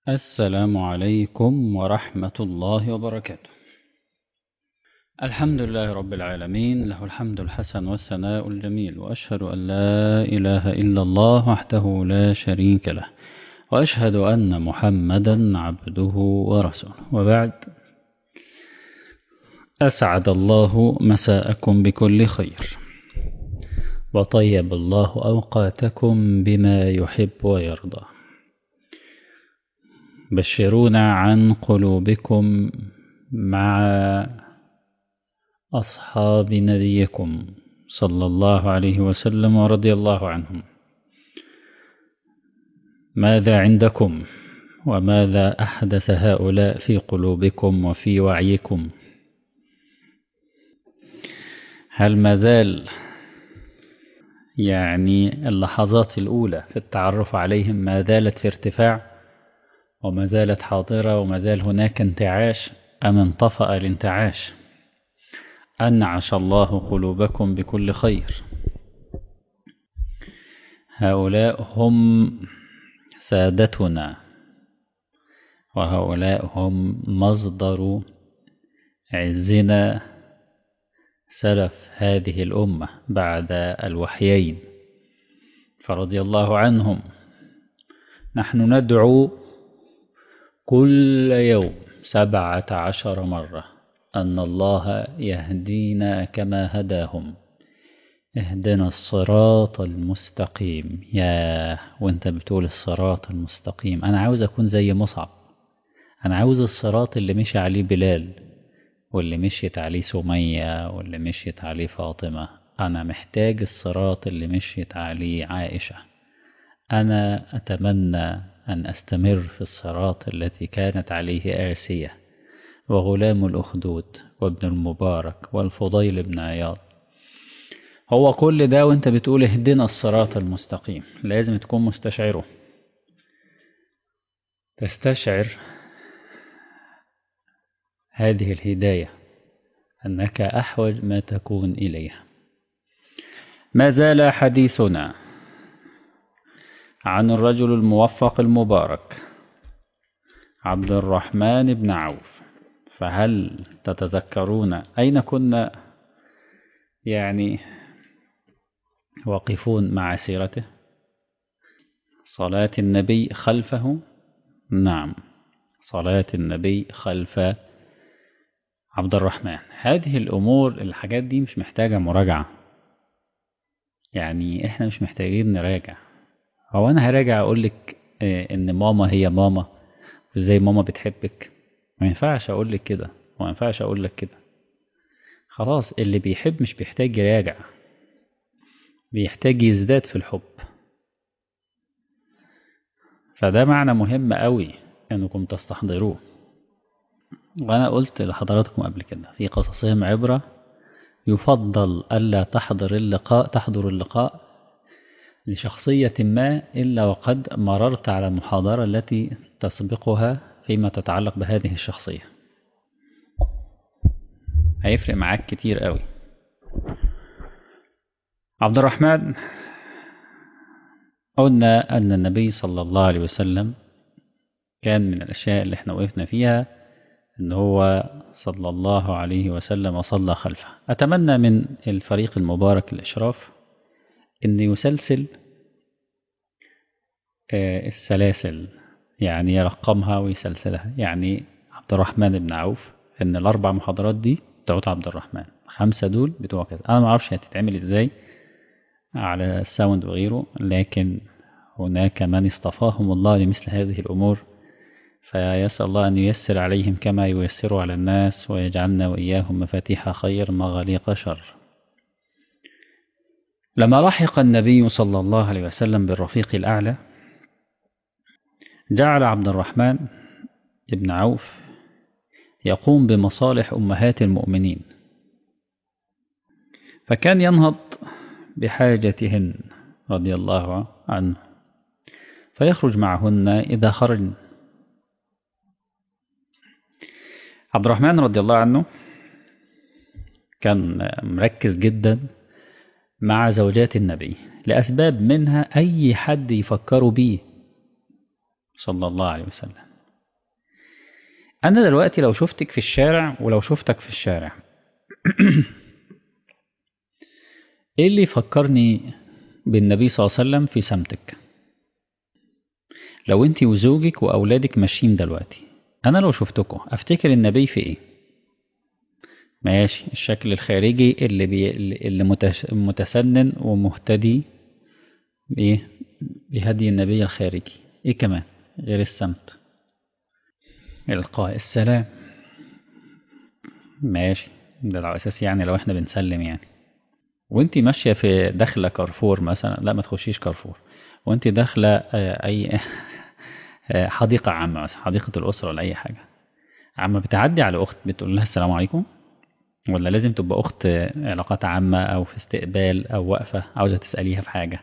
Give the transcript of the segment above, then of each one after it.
السلام عليكم ورحمة الله وبركاته الحمد لله رب العالمين له الحمد الحسن والثناء الجميل وأشهد أن لا إله إلا الله وحده لا شريك له وأشهد أن محمدا عبده ورسوله وبعد أسعد الله مساءكم بكل خير وطيب الله أوقاتكم بما يحب ويرضى بشرونا عن قلوبكم مع أصحاب نبيكم صلى الله عليه وسلم ورضي الله عنهم ماذا عندكم وماذا أحدث هؤلاء في قلوبكم وفي وعيكم هل مازال يعني اللحظات الأولى في التعرف عليهم ما زالت في ارتفاع وما زالت حاضرة وما زال هناك انتعاش أم انطفأ الانتعاش أنعش الله قلوبكم بكل خير هؤلاء هم سادتنا وهؤلاء هم مصدر عزنا سلف هذه الأمة بعد الوحيين فرضي الله عنهم نحن ندعو كل يوم سبعة عشر مرة أن الله يهدينا كما هداهم اهدنا الصراط المستقيم يا وانت بتقول الصراط المستقيم أنا عاوز أكون زي مصعب أنا عاوز الصراط اللي مشي عليه بلال واللي مشيت عليه سمية واللي مشيت عليه فاطمة أنا محتاج الصراط اللي مشيت عليه عائشة أنا أتمنى أن أستمر في الصراط التي كانت عليه آسية وغلام الأخدود وابن المبارك والفضيل بن عياض هو كل ده وانت بتقول اهدنا الصراط المستقيم لازم تكون مستشعره تستشعر هذه الهداية أنك أحوج ما تكون إليها ما زال حديثنا عن الرجل الموفق المبارك عبد الرحمن بن عوف فهل تتذكرون أين كنا يعني واقفون مع سيرته صلاة النبي خلفه نعم صلاة النبي خلف عبد الرحمن هذه الأمور الحاجات دي مش محتاجة مراجعة يعني احنا مش محتاجين نراجع هو انا هراجع اقول لك ان ماما هي ماما وازاي ماما بتحبك ما ينفعش اقول لك كده وما ينفعش اقول لك كده خلاص اللي بيحب مش بيحتاج يراجع بيحتاج يزداد في الحب فده معنى مهم قوي انكم تستحضروه وانا قلت لحضراتكم قبل كده في قصصهم عبرة يفضل ألا تحضر اللقاء تحضر اللقاء لشخصية ما إلا وقد مررت على المحاضرة التي تسبقها فيما تتعلق بهذه الشخصية هيفرق معاك كتير قوي عبد الرحمن قلنا أن النبي صلى الله عليه وسلم كان من الأشياء اللي احنا وقفنا فيها أن هو صلى الله عليه وسلم صلى خلفه أتمنى من الفريق المبارك الإشراف أن يسلسل السلاسل يعني يرقمها ويسلسلها يعني عبد الرحمن بن عوف ان الاربع محاضرات دي بتوعت عبد الرحمن خمسة دول بتوع كذا انا ما اعرفش هتتعمل ازاي على الساوند وغيره لكن هناك من اصطفاهم الله لمثل هذه الامور فيسأل الله أن ييسر عليهم كما ييسر على الناس ويجعلنا وإياهم مفاتيح خير مغاليق شر لما لحق النبي صلى الله عليه وسلم بالرفيق الأعلى جعل عبد الرحمن بن عوف يقوم بمصالح أمهات المؤمنين فكان ينهض بحاجتهن رضي الله عنه فيخرج معهن إذا خرجن عبد الرحمن رضي الله عنه كان مركز جدا مع زوجات النبي لأسباب منها أي حد يفكروا بيه صلى الله عليه وسلم أنا دلوقتي لو شفتك في الشارع ولو شفتك في الشارع إيه اللي يفكرني بالنبي صلى الله عليه وسلم في سمتك لو انت وزوجك وأولادك ماشيين دلوقتي أنا لو شفتكم أفتكر النبي في إيه ماشي الشكل الخارجي اللي بي اللي متش- متسنن ومهتدي بإيه بهدي النبي الخارجي إيه كمان غير السمت إلقاء السلام ماشي ده على أساس يعني لو إحنا بنسلم يعني وانت ماشية في داخلة كارفور مثلا لا ما تخشيش كارفور وانت داخلة آه، أي آه، حديقة عامة مثلا حديقة الأسرة ولا أي حاجة عما بتعدي على أخت بتقول لها السلام عليكم ولا لازم تبقى أخت آه، علاقات عامة أو في استقبال أو واقفة عاوزة تسأليها في حاجة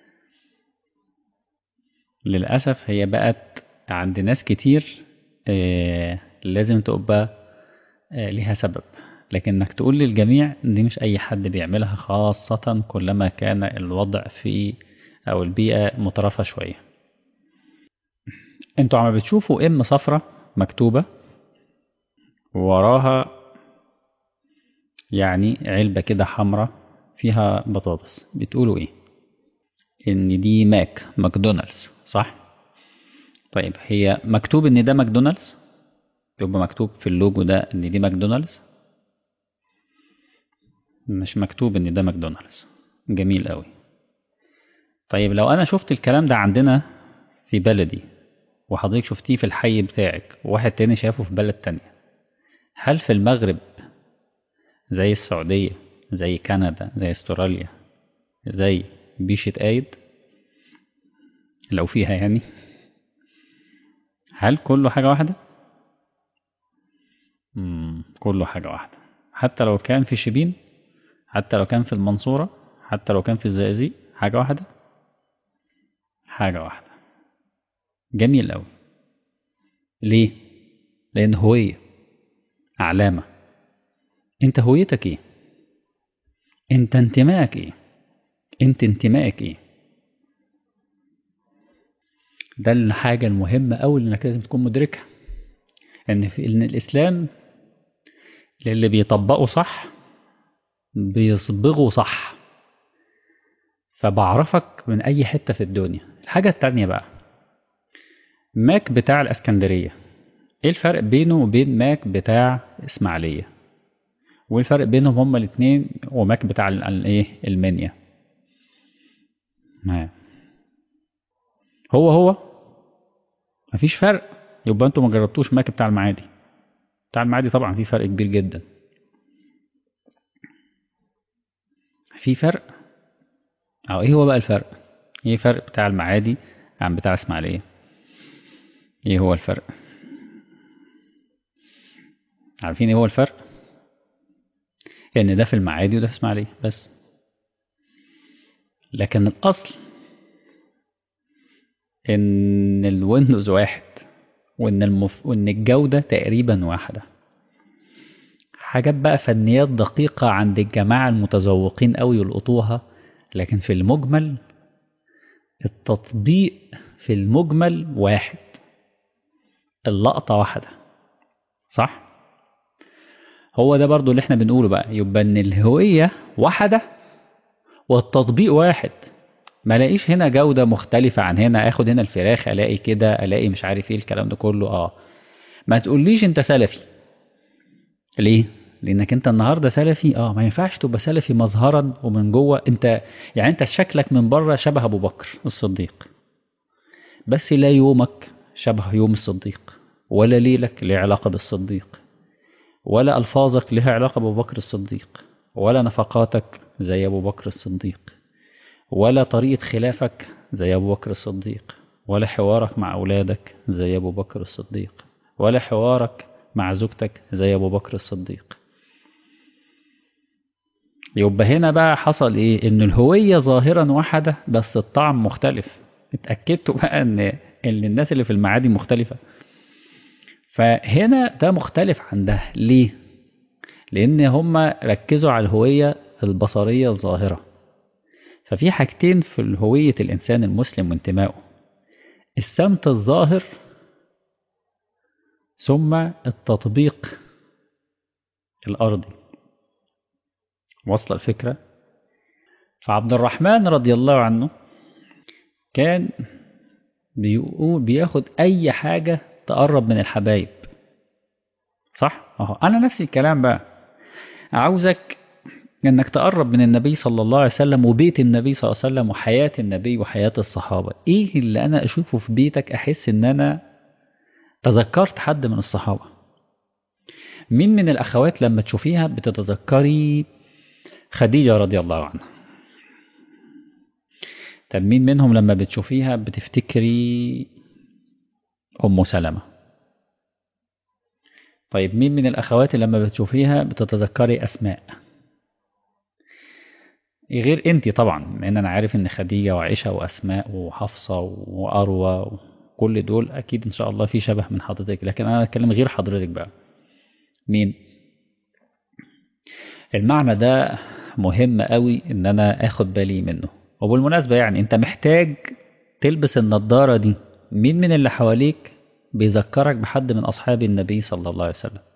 للأسف هي بقت عند ناس كتير آه، لازم تبقى آه، ليها سبب لكن انك تقول للجميع دي مش اي حد بيعملها خاصة كلما كان الوضع في او البيئة مترفة شوية انتوا عم بتشوفوا ام صفرة مكتوبة وراها يعني علبة كده حمراء فيها بطاطس بتقولوا ايه ان دي ماك ماكدونالدز صح طيب هي مكتوب ان ده ماكدونالدز يبقى مكتوب في اللوجو ده ان دي ماكدونالدز مش مكتوب ان ده ماكدونالدز جميل قوي طيب لو انا شفت الكلام ده عندنا في بلدي وحضرتك شفتيه في الحي بتاعك وواحد تاني شافه في بلد تانية هل في المغرب زي السعودية زي كندا زي استراليا زي بيشة قايد لو فيها يعني هل كله حاجة واحدة؟ مم. كله حاجة واحدة حتى لو كان في شبين حتى لو كان في المنصورة حتى لو كان في الزقازيق حاجة واحدة حاجة واحدة جميل أوي ليه؟ لأن هوية علامة أنت هويتك إيه؟ أنت انتمائك إيه؟ أنت انتمائك إيه؟ ده الحاجة المهمة أوي اللي إنك لازم تكون مدركها إن في إن الإسلام للي بيطبقه صح بيصبغه صح فبعرفك من أي حتة في الدنيا الحاجة التانية بقى ماك بتاع الإسكندرية إيه الفرق بينه وبين ماك بتاع إسماعيلية والفرق بينهم هما الاتنين وماك بتاع ال- ال- إيه المنيا ما هو هو مفيش فرق يبقى انتوا ما جربتوش ماك بتاع المعادي بتاع المعادي طبعا في فرق كبير جدا في فرق او ايه هو بقى الفرق ايه الفرق بتاع المعادي عن بتاع اسماعيليه ايه هو الفرق عارفين ايه هو الفرق ان ده في المعادي وده في اسماعيليه بس لكن الاصل ان الويندوز واحد وان المف... وان الجوده تقريبا واحده حاجات بقى فنيات دقيقة عند الجماعة المتذوقين أوي يلقطوها لكن في المجمل التطبيق في المجمل واحد اللقطة واحدة صح؟ هو ده برضو اللي احنا بنقوله بقى يبقى ان الهوية واحدة والتطبيق واحد ما الاقيش هنا جودة مختلفة عن هنا اخد هنا الفراخ الاقي كده الاقي مش عارف ايه الكلام ده كله اه ما تقوليش انت سلفي ليه؟ لانك انت النهارده سلفي اه ما ينفعش تبقى سلفي مظهرا ومن جوه انت يعني انت شكلك من بره شبه ابو بكر الصديق بس لا يومك شبه يوم الصديق ولا ليلك له علاقه بالصديق ولا الفاظك لها علاقه بابو بكر الصديق ولا نفقاتك زي ابو بكر الصديق ولا طريقه خلافك زي ابو بكر الصديق ولا حوارك مع اولادك زي ابو بكر الصديق ولا حوارك مع زوجتك زي ابو بكر الصديق يبقى هنا بقى حصل ايه ان الهوية ظاهرا واحدة بس الطعم مختلف اتأكدتوا بقى ان ان الناس اللي في المعادي مختلفة فهنا ده مختلف عن ده ليه لان هم ركزوا على الهوية البصرية الظاهرة ففي حاجتين في هوية الإنسان المسلم وانتمائه السمت الظاهر ثم التطبيق الأرضي وصل الفكرة فعبد الرحمن رضي الله عنه كان بيقول بياخد أي حاجة تقرب من الحبايب صح؟ أهو أنا نفس الكلام بقى عاوزك انك تقرب من النبي صلى الله عليه وسلم وبيت النبي صلى الله عليه وسلم وحياة النبي وحياة الصحابة ايه اللي انا اشوفه في بيتك احس ان انا تذكرت حد من الصحابة مين من الاخوات لما تشوفيها بتتذكري خديجة رضي الله عنها طب مين منهم لما بتشوفيها بتفتكري ام سلمة طيب مين من الاخوات لما بتشوفيها بتتذكري اسماء غير انت طبعا لان انا عارف ان خديجه وعائشه واسماء وحفصه واروى كل دول اكيد ان شاء الله في شبه من حضرتك لكن انا بتكلم غير حضرتك بقى مين المعنى ده مهم قوي ان انا اخد بالي منه وبالمناسبه يعني انت محتاج تلبس النضاره دي مين من اللي حواليك بيذكرك بحد من اصحاب النبي صلى الله عليه وسلم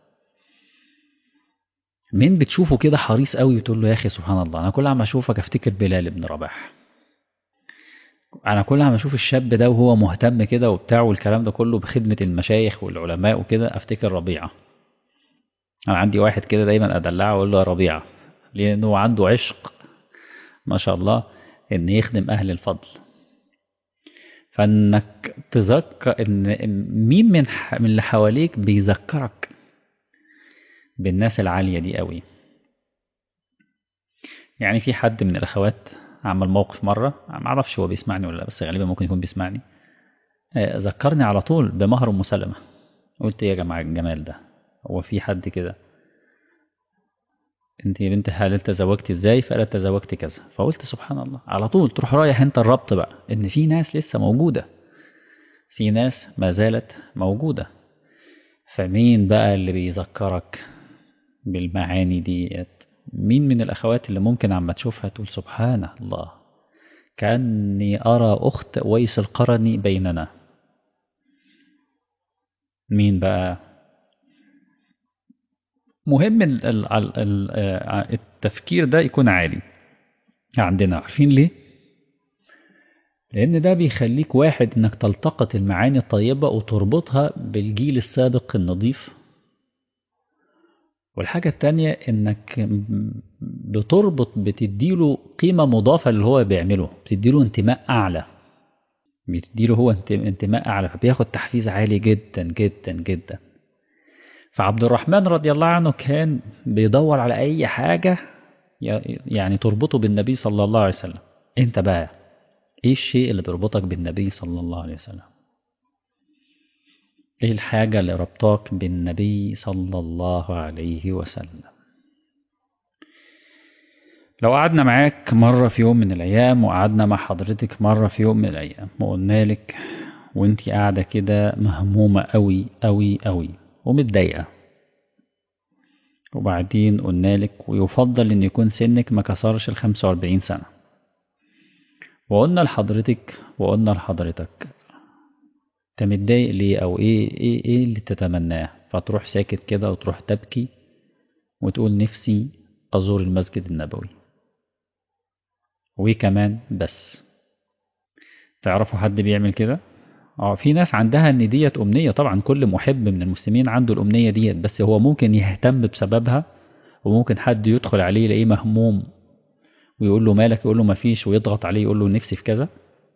مين بتشوفه كده حريص قوي وتقول له يا اخي سبحان الله انا كل ما اشوفك افتكر بلال بن رباح انا كل ما اشوف الشاب ده وهو مهتم كده وبتاع والكلام ده كله بخدمه المشايخ والعلماء وكده افتكر ربيعه انا عندي واحد كده دايما ادلعه واقول له يا ربيعه لانه عنده عشق ما شاء الله ان يخدم اهل الفضل فانك تذكر ان مين من من اللي حواليك بيذكرك بالناس العالية دي قوي يعني في حد من الأخوات عمل موقف مرة ما أعرفش هو بيسمعني ولا لا بس غالبا ممكن يكون بيسمعني ذكرني على طول بمهر أم سلمة قلت يا جماعة الجمال ده هو في حد كده انت يا بنت هل تزوجتي ازاي فقالت تزوجت كذا فقلت سبحان الله على طول تروح رايح انت الربط بقى ان في ناس لسه موجودة في ناس ما زالت موجودة فمين بقى اللي بيذكرك بالمعاني دي مين من الأخوات اللي ممكن عما تشوفها تقول سبحان الله كأني أرى أخت ويس القرني بيننا مين بقى مهم التفكير ده يكون عالي عندنا عارفين ليه لأن ده بيخليك واحد إنك تلتقط المعاني الطيبة وتربطها بالجيل السابق النظيف والحاجة التانية إنك بتربط بتديله قيمة مضافة اللي هو بيعمله بتديله انتماء أعلى بتديله هو انتماء أعلى فبياخد تحفيز عالي جدا جدا جدا فعبد الرحمن رضي الله عنه كان بيدور على أي حاجة يعني تربطه بالنبي صلى الله عليه وسلم أنت بقى إيه الشيء اللي بيربطك بالنبي صلى الله عليه وسلم ايه الحاجة اللي ربطاك بالنبي صلى الله عليه وسلم لو قعدنا معاك مرة في يوم من الأيام وقعدنا مع حضرتك مرة في يوم من الأيام وقلنا لك وانتي قاعدة كده مهمومة أوي أوي أوي ومتضايقة وبعدين قلنا لك ويفضل ان يكون سنك ما كسرش ال 45 سنة وقلنا لحضرتك وقلنا لحضرتك انت متضايق ليه او ايه ايه ايه اللي تتمناه فتروح ساكت كده وتروح تبكي وتقول نفسي ازور المسجد النبوي وكمان بس تعرفوا حد بيعمل كده اه في ناس عندها ان ديت امنيه طبعا كل محب من المسلمين عنده الامنيه ديت بس هو ممكن يهتم بسببها وممكن حد يدخل عليه يلاقيه مهموم ويقول له مالك يقول له مفيش ويضغط عليه يقول له نفسي في كذا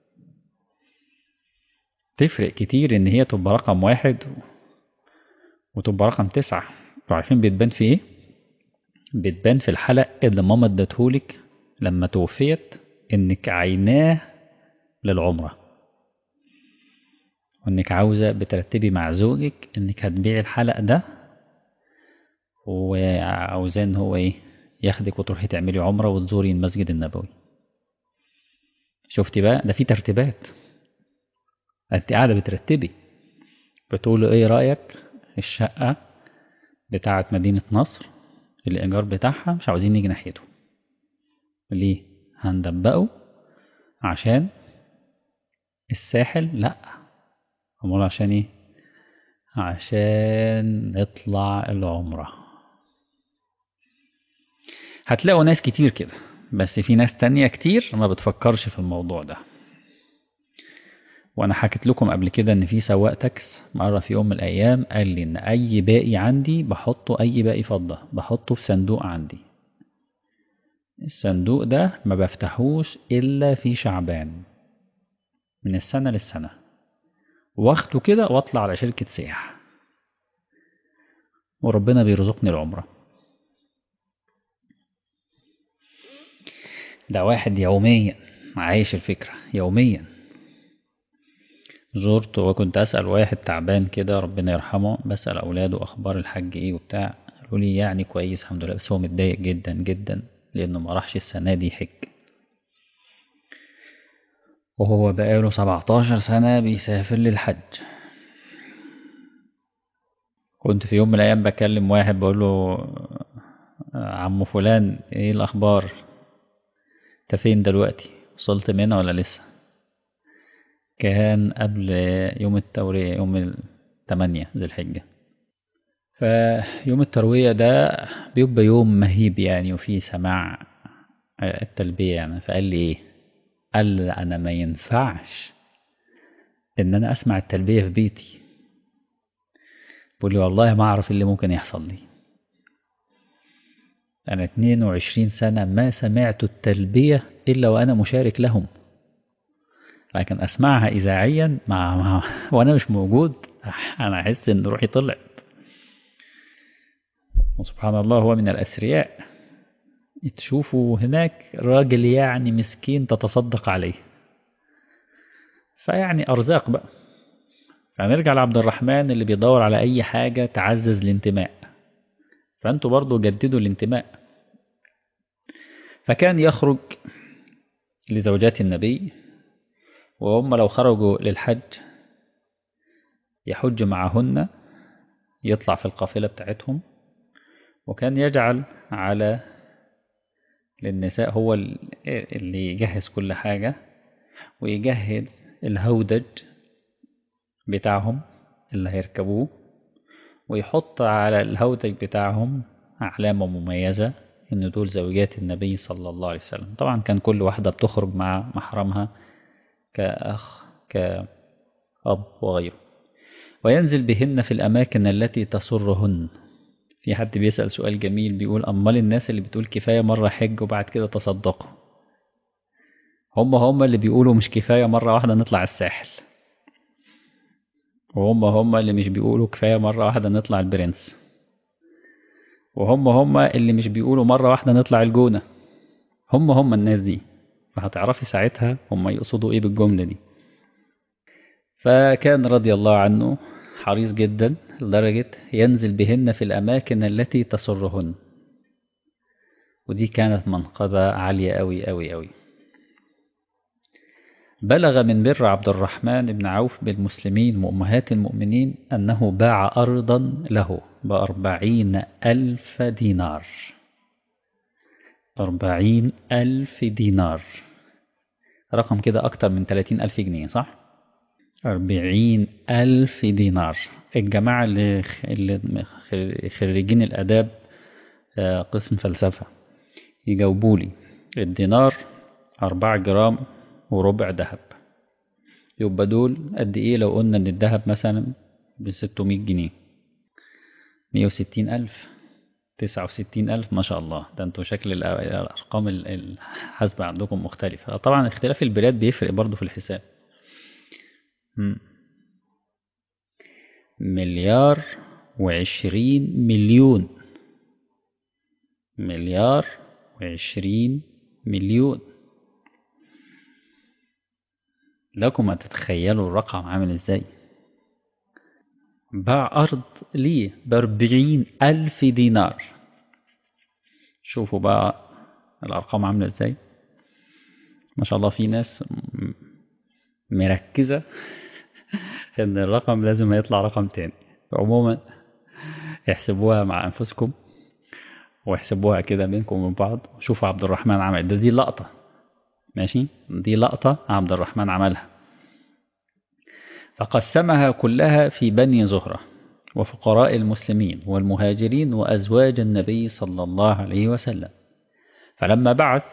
تفرق كتير ان هي تبقى رقم واحد وتبقى رقم تسعة عارفين بتبان في ايه بتبان في الحلق اللي ماما ادتهولك لما توفيت انك عيناه للعمرة وانك عاوزة بترتبي مع زوجك انك هتبيعي الحلق ده وعاوزاه ان هو ايه ياخدك وتروحي تعملي عمرة وتزوري المسجد النبوي شفتي بقى ده في ترتيبات انت قاعدة بترتبي بتقول ايه رأيك الشقة بتاعة مدينة نصر الإيجار بتاعها مش عاوزين نيجي ناحيته ليه هندبقه عشان الساحل لا امال عشان ايه عشان نطلع العمرة هتلاقوا ناس كتير كده بس في ناس تانية كتير ما بتفكرش في الموضوع ده وانا حكيت لكم قبل كده ان في سواق تاكس مرة في يوم من الايام قال لي ان اي باقي عندي بحطه اي باقي فضة بحطه في صندوق عندي الصندوق ده ما بفتحوش الا في شعبان من السنة للسنة واخده كده واطلع على شركة سياحة وربنا بيرزقني العمرة ده واحد يوميا عايش الفكرة يوميا زرت وكنت أسأل واحد تعبان كده ربنا يرحمه بسأل أولاده أخبار الحج إيه وبتاع قالوا لي يعني كويس الحمد لله بس هو متضايق جدا جدا لأنه ما راحش السنة دي حج وهو بقاله 17 سنة بيسافر للحج كنت في يوم من الأيام بكلم واحد بقول له عم فلان إيه الأخبار أنت فين دلوقتي وصلت منها ولا لسه كان قبل يوم التورية يوم التمانية ذي الحجة فيوم التروية ده بيبقى يوم مهيب يعني وفيه سماع التلبية يعني فقال لي ايه قال لي انا ما ينفعش ان انا اسمع التلبية في بيتي بقول لي والله ما اعرف اللي ممكن يحصل لي انا 22 سنة ما سمعت التلبية الا وانا مشارك لهم لكن اسمعها اذاعيا مع, مع وانا مش موجود انا احس ان روحي طلعت وسبحان الله هو من الأثرياء تشوفوا هناك راجل يعني مسكين تتصدق عليه فيعني أرزاق بقى فنرجع لعبد الرحمن اللي بيدور على أي حاجة تعزز الانتماء فأنتوا برضو جددوا الانتماء فكان يخرج لزوجات النبي وهم لو خرجوا للحج يحج معهن يطلع في القافلة بتاعتهم وكان يجعل على للنساء هو اللي يجهز كل حاجة ويجهز الهودج بتاعهم اللي هيركبوه ويحط على الهودج بتاعهم علامة مميزة إن دول زوجات النبي صلى الله عليه وسلم طبعا كان كل واحدة بتخرج مع محرمها كأخ كأب وغيره وينزل بهن في الأماكن التي تسرهن في حد بيسأل سؤال جميل بيقول أمال الناس اللي بتقول كفاية مرة حج وبعد كده تصدقوا هم هم اللي بيقولوا مش كفاية مرة واحدة نطلع الساحل وهم هم اللي مش بيقولوا كفاية مرة واحدة نطلع البرنس وهم هم اللي مش بيقولوا مرة واحدة نطلع الجونة هم هم الناس دي فهتعرفي ساعتها هم يقصدوا ايه بالجملة دي فكان رضي الله عنه حريص جدا لدرجة ينزل بهن في الأماكن التي تسرهن ودي كانت منقبة عالية أوي أوي أوي بلغ من بر عبد الرحمن بن عوف بالمسلمين وأمهات المؤمنين أنه باع أرضا له بأربعين ألف دينار أربعين ألف دينار رقم كده أكتر من ثلاثين ألف جنيه صح؟ أربعين ألف دينار الجماعة اللي, اللي خريجين الأداب قسم فلسفة يجاوبولي الدينار أربعة جرام وربع ذهب يبقى دول قد إيه لو قلنا إن الذهب مثلا بستمية جنيه مية وستين ألف تسعة وستين ألف ما شاء الله ده انتوا شكل الأرقام الحاسبة عندكم مختلفة طبعا اختلاف البلاد بيفرق برضو في الحساب مليار وعشرين مليون مليار وعشرين مليون لكم أن تتخيلوا الرقم عامل ازاي باع أرض ليه بأربعين ألف دينار شوفوا بقى الأرقام عاملة ازاي ما شاء الله في ناس مركزة ان الرقم لازم يطلع رقم تاني عموما احسبوها مع انفسكم واحسبوها كده بينكم وبين بعض شوفوا عبد الرحمن عمل ده دي لقطة ماشي دي لقطة عبد الرحمن عملها فقسمها كلها في بني زهرة وفقراء المسلمين والمهاجرين وأزواج النبي صلى الله عليه وسلم فلما بعث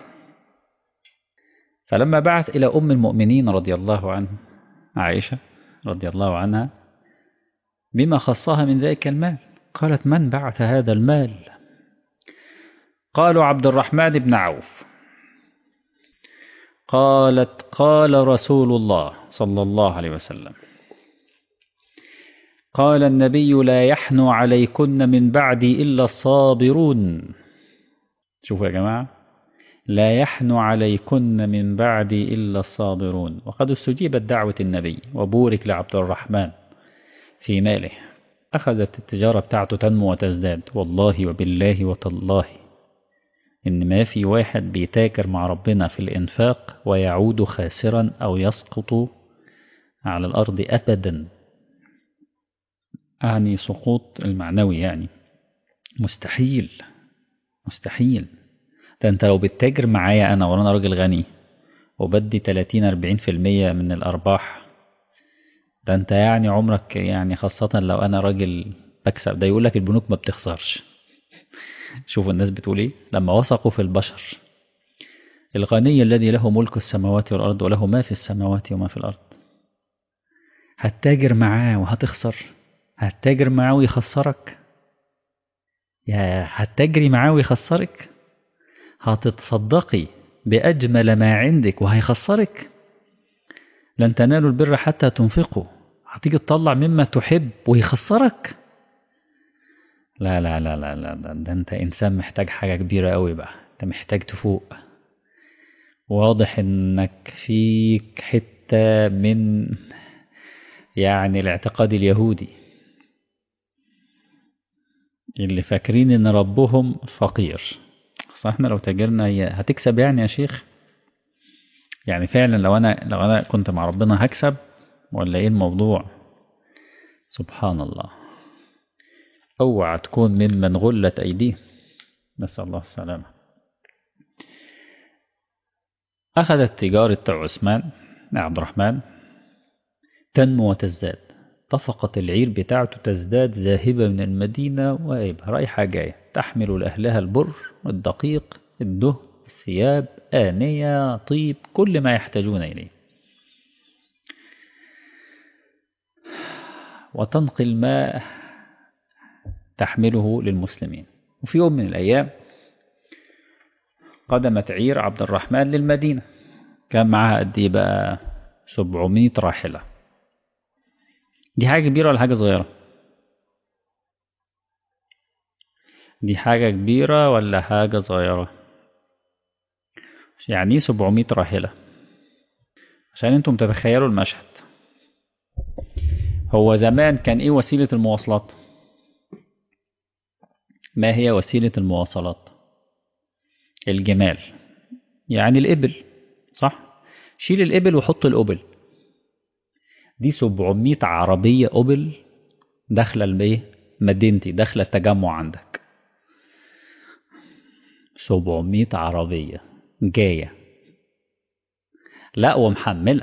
فلما بعث إلى أم المؤمنين رضي الله عنه عائشة رضي الله عنها بما خصها من ذلك المال قالت من بعث هذا المال قالوا عبد الرحمن بن عوف قالت قال رسول الله صلى الله عليه وسلم قال النبي لا يحنو عليكن من بعدي إلا الصابرون شوفوا يا جماعة لا يحنو عليكن من بعدي إلا الصابرون وقد استجيبت دعوة النبي وبورك لعبد الرحمن في ماله أخذت التجارة بتاعته تنمو وتزداد والله وبالله وتالله إن ما في واحد بيتاجر مع ربنا في الإنفاق ويعود خاسرا أو يسقط على الأرض أبدا أعني سقوط المعنوي يعني مستحيل مستحيل ده أنت لو بتتاجر معايا أنا وأنا راجل غني وبدي 30 40% من الأرباح ده أنت يعني عمرك يعني خاصة لو أنا راجل بكسب ده يقول لك البنوك ما بتخسرش شوفوا الناس بتقول ايه لما وثقوا في البشر الغني الذي له ملك السماوات والأرض وله ما في السماوات وما في الأرض هتتاجر معاه وهتخسر هتتاجر معاه ويخسرك يا هتتاجري معاه ويخسرك هتتصدقي بأجمل ما عندك وهيخسرك لن تنالوا البر حتى تنفقوا هتيجي تطلع مما تحب ويخسرك لا لا لا لا لا ده, ده انت انسان محتاج حاجة كبيرة قوي بقى انت محتاج تفوق واضح انك فيك حتة من يعني الاعتقاد اليهودي اللي فاكرين ان ربهم فقير صح احنا لو تاجرنا هتكسب يعني يا شيخ يعني فعلا لو انا لو انا كنت مع ربنا هكسب ولا ايه الموضوع سبحان الله اوعى تكون ممن غلت ايديه نسال الله السلامه اخذت تجاره عثمان عبد الرحمن تنمو وتزداد طفقت العير بتاعته تزداد ذاهبة من المدينة وإبها رايحة جاية تحمل لأهلها البر الدقيق الدهن الثياب آنية طيب كل ما يحتاجون إليه وتنقل الماء تحمله للمسلمين وفي يوم من الأيام قدمت عير عبد الرحمن للمدينة كان معها قد إيه بقى 700 راحلة دي حاجة كبيرة ولا حاجة صغيرة دي حاجة كبيرة ولا حاجة صغيرة يعني ايه 700 راحلة عشان انتم تتخيلوا المشهد هو زمان كان ايه وسيلة المواصلات ما هي وسيلة المواصلات الجمال يعني الإبل صح شيل الإبل وحط الأبل دي 700 عربية أبل داخلة البيه مدينتي داخلة التجمع عندك 700 عربية جاية لا ومحملة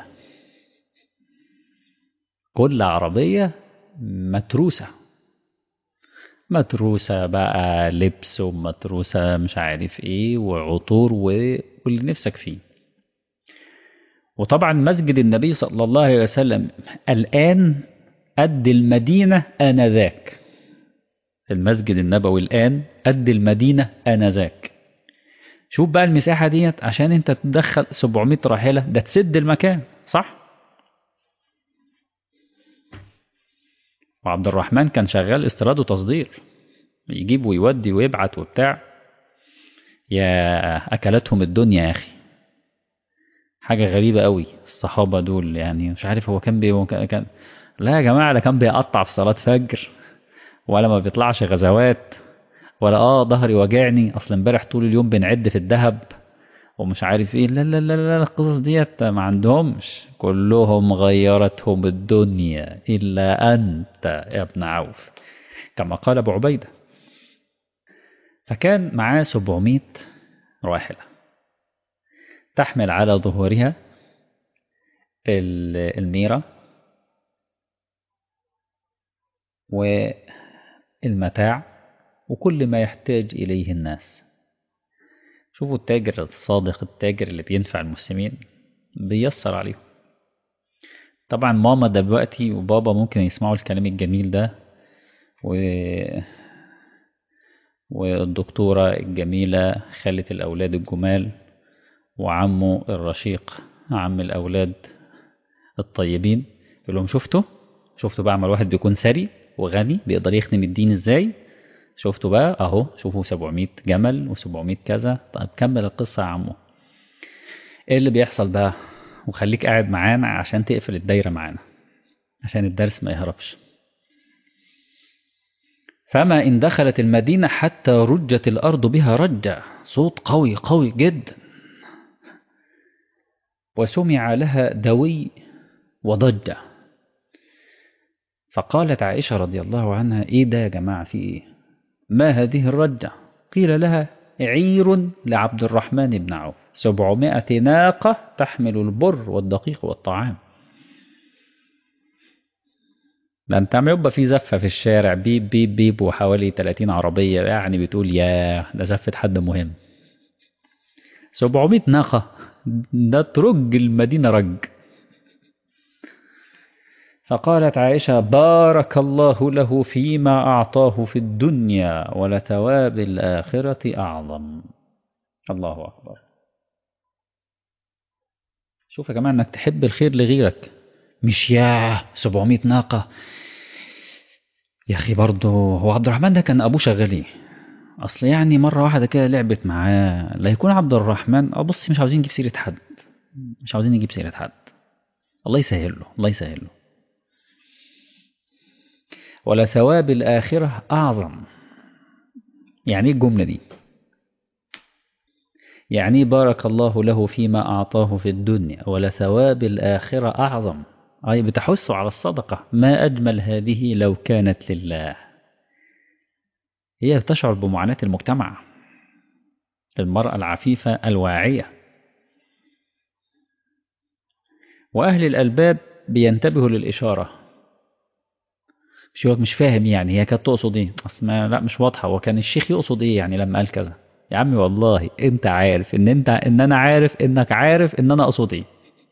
كل عربية متروسة متروسة بقى لبس ومتروسة مش عارف ايه وعطور واللي نفسك فيه وطبعا مسجد النبي صلى الله عليه وسلم الآن قد المدينة آنذاك المسجد النبوي الآن قد المدينة آنذاك شوف بقى المساحة ديت عشان انت تدخل 700 راحلة ده تسد المكان صح وعبد الرحمن كان شغال استيراد وتصدير يجيب ويودي ويبعت وبتاع يا أكلتهم الدنيا يا أخي حاجة غريبة قوي الصحابة دول يعني مش عارف هو كان بي كان لا يا جماعة لا كان بيقطع في صلاة فجر ولا ما بيطلعش غزوات ولا اه ظهري وجعني اصل امبارح طول اليوم بنعد في الذهب ومش عارف ايه لا لا لا لا القصص ديت ما عندهمش كلهم غيرتهم الدنيا الا انت يا ابن عوف كما قال ابو عبيده فكان معاه 700 راحله تحمل على ظهورها الميرة المتاع وكل ما يحتاج إليه الناس شوفوا التاجر الصادق التاجر اللي بينفع المسلمين بيسر عليهم طبعا ماما دلوقتي وبابا ممكن يسمعوا الكلام الجميل ده و... والدكتورة الجميلة خالة الأولاد الجمال وعمه الرشيق عم الأولاد الطيبين يقول لهم شفتوا شفتوا بقى عمل واحد بيكون ثري وغني بيقدر يخدم الدين ازاي شفتوا بقى اهو شوفوا 700 جمل و700 كذا طيب كمل القصة يا عمو ايه اللي بيحصل بقى وخليك قاعد معانا عشان تقفل الدايرة معانا عشان الدرس ما يهربش فما إن دخلت المدينة حتى رجت الأرض بها رجة صوت قوي قوي جدا وسمع لها دوي وضجة فقالت عائشة رضي الله عنها إيه ده يا جماعة في إيه ما هذه الرجة قيل لها عير لعبد الرحمن بن عوف سبعمائة ناقة تحمل البر والدقيق والطعام ده انت عم يبقى في زفة في الشارع بيب بيب بيب وحوالي 30 عربية يعني بتقول يا ده زفة حد مهم 700 ناقة ده ترج المدينة رج فقالت عائشة بارك الله له فيما أعطاه في الدنيا ولثواب الآخرة أعظم الله أكبر شوف يا جماعة أنك تحب الخير لغيرك مش يا 700 ناقة يا أخي برضه هو عبد الرحمن ده كان أبوه شغال إيه؟ أصل يعني مرة واحدة كده لعبت معاه لا يكون عبد الرحمن أه بص مش عاوزين نجيب سيرة حد مش عاوزين نجيب سيرة حد الله يسهل له الله يسهل له ولثواب الآخرة أعظم يعني إيه الجملة دي يعني بارك الله له فيما أعطاه في الدنيا ولثواب الآخرة أعظم أي بتحث على الصدقة ما أجمل هذه لو كانت لله هي تشعر بمعاناة المجتمع المرأة العفيفة الواعية وأهل الألباب بينتبهوا للإشارة مش مش فاهم يعني هي كانت تقصد ايه اصل لا مش واضحه هو كان الشيخ يقصد ايه يعني لما قال كذا يا عمي والله انت عارف ان انت ان انا عارف انك عارف ان انا اقصد ايه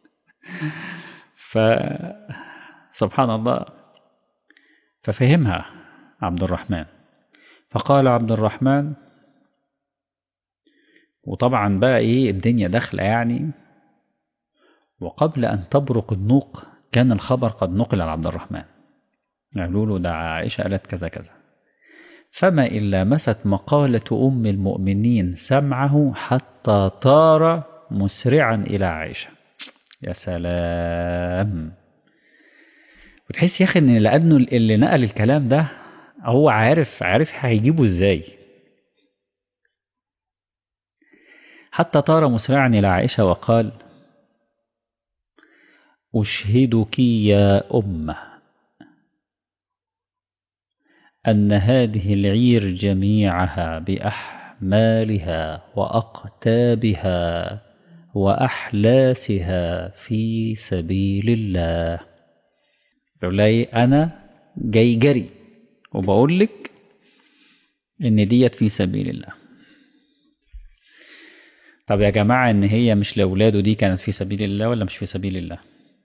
ف سبحان الله ففهمها عبد الرحمن فقال عبد الرحمن وطبعا بقى ايه الدنيا داخله يعني وقبل ان تبرق النوق كان الخبر قد نقل على عبد الرحمن قالوا له ده عائشة قالت كذا كذا فما إن لامست مقالة أم المؤمنين سمعه حتى طار مسرعا إلى عائشة يا سلام وتحس يا أخي إن لأنه اللي نقل الكلام ده هو عارف عارف هيجيبه إزاي حتى طار مسرعا إلى عائشة وقال أشهدك يا أمه أن هذه العير جميعها بأحمالها وأقتابها وأحلاسها في سبيل الله لولاي أنا جاي جري وبقول لك إن ديت في سبيل الله طب يا جماعة إن هي مش لأولاده دي كانت في سبيل الله ولا مش في سبيل الله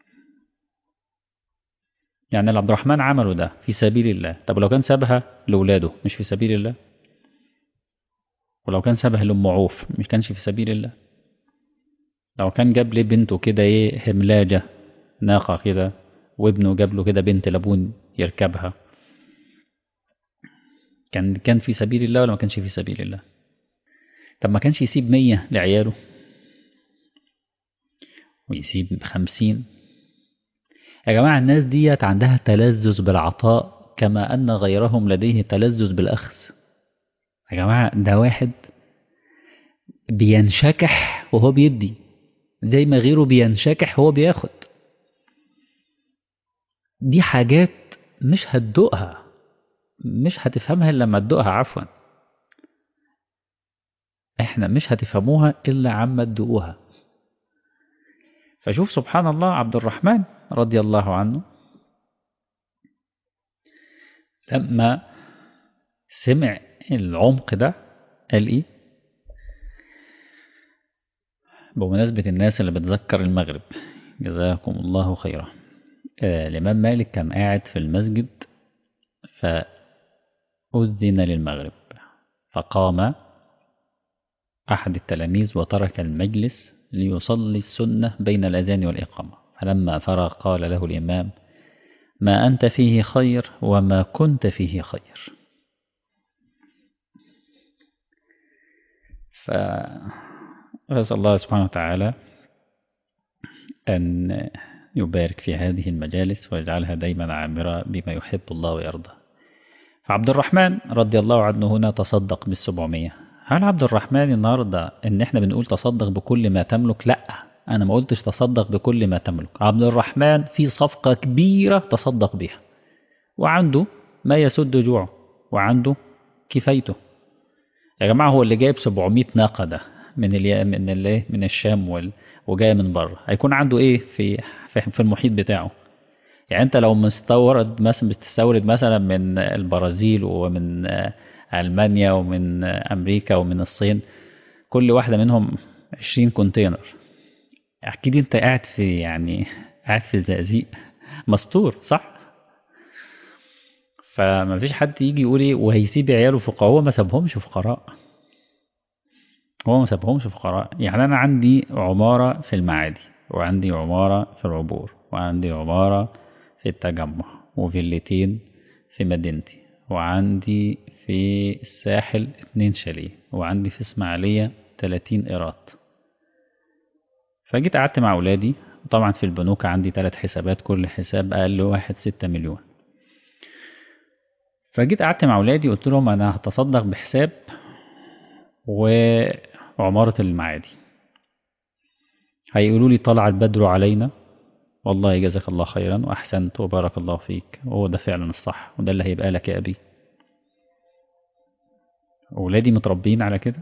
يعني اللي عبد الرحمن عمله ده في سبيل الله طب لو كان سابها لولاده مش في سبيل الله ولو كان سابها لأم عوف مش كانش في سبيل الله لو كان جاب لي بنته كده ايه هملاجة ناقة كده وابنه جاب له كده بنت لبون يركبها كان كان في سبيل الله ولا ما كانش في سبيل الله طب ما كانش يسيب مية لعياله ويسيب خمسين يا جماعة الناس ديت عندها تلذذ بالعطاء كما أن غيرهم لديه تلذذ بالأخذ يا جماعة ده واحد بينشكح وهو بيدي زي ما غيره بينشكح وهو بياخد دي حاجات مش هتدوقها مش هتفهمها إلا لما تدوقها عفوا احنا مش هتفهموها إلا عما تدوقوها فشوف سبحان الله عبد الرحمن رضي الله عنه لما سمع العمق ده قال إيه بمناسبة الناس اللي بتذكر المغرب جزاكم الله خيرا آه الإمام مالك كان قاعد في المسجد فأذن للمغرب فقام أحد التلاميذ وترك المجلس ليصلي السنة بين الأذان والإقامة فلما فرغ قال له الإمام ما أنت فيه خير وما كنت فيه خير فأسأل الله سبحانه وتعالى أن يبارك في هذه المجالس ويجعلها دايما عامرة بما يحب الله ويرضى فعبد الرحمن رضي الله عنه هنا تصدق بالسبعمية هل عبد الرحمن النهاردة ان احنا بنقول تصدق بكل ما تملك لا انا ما قلتش تصدق بكل ما تملك عبد الرحمن في صفقة كبيرة تصدق بها وعنده ما يسد جوعه وعنده كفايته يا جماعة هو اللي جايب 700 ناقة ده من ال من ال من الشام وال وجاي من بره هيكون عنده ايه في في المحيط بتاعه يعني انت لو مستورد مثلا بتستورد مثلا من البرازيل ومن المانيا ومن امريكا ومن الصين كل واحده منهم 20 كونتينر اكيد انت قاعد في يعني قاعد في زقازيق مستور صح فما فيش حد يجي يقول ايه وهيسيب عياله فقراء هو ما سابهمش فقراء هو ما سابهمش فقراء يعني انا عندي عماره في المعادي وعندي عماره في العبور وعندي عماره في التجمع وفيلتين في مدينتي وعندي في الساحل اتنين شاليه وعندي في اسماعيلية تلاتين إيراد فجيت قعدت مع أولادي طبعا في البنوك عندي تلات حسابات كل حساب أقل واحد ستة مليون فجيت قعدت مع أولادي قلت لهم أنا هتصدق بحساب وعمارة المعادي هيقولوا لي طلع البدر علينا والله جزاك الله خيرا وأحسنت وبارك الله فيك وهو ده فعلا الصح وده اللي هيبقى لك يا أبي أولادي متربيين على كده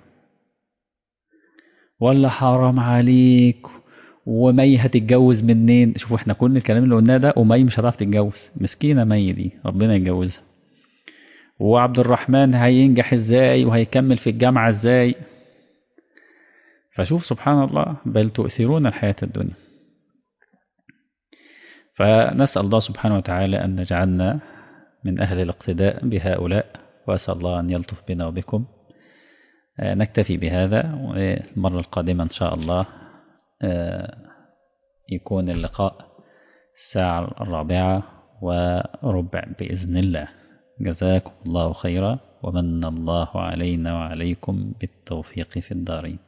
ولا حرام عليك ومي هتتجوز منين شوفوا احنا كل الكلام اللي قلناه ده ومي مش هتعرف تتجوز مسكينة مي دي ربنا يتجوزها وعبد الرحمن هينجح ازاي وهيكمل في الجامعة ازاي فشوف سبحان الله بل تؤثرون الحياة الدنيا فنسأل الله سبحانه وتعالى أن نجعلنا من أهل الاقتداء بهؤلاء وأسأل الله أن يلطف بنا وبكم نكتفي بهذا والمرة القادمة إن شاء الله يكون اللقاء الساعة الرابعة وربع بإذن الله جزاكم الله خيرا ومن الله علينا وعليكم بالتوفيق في الدارين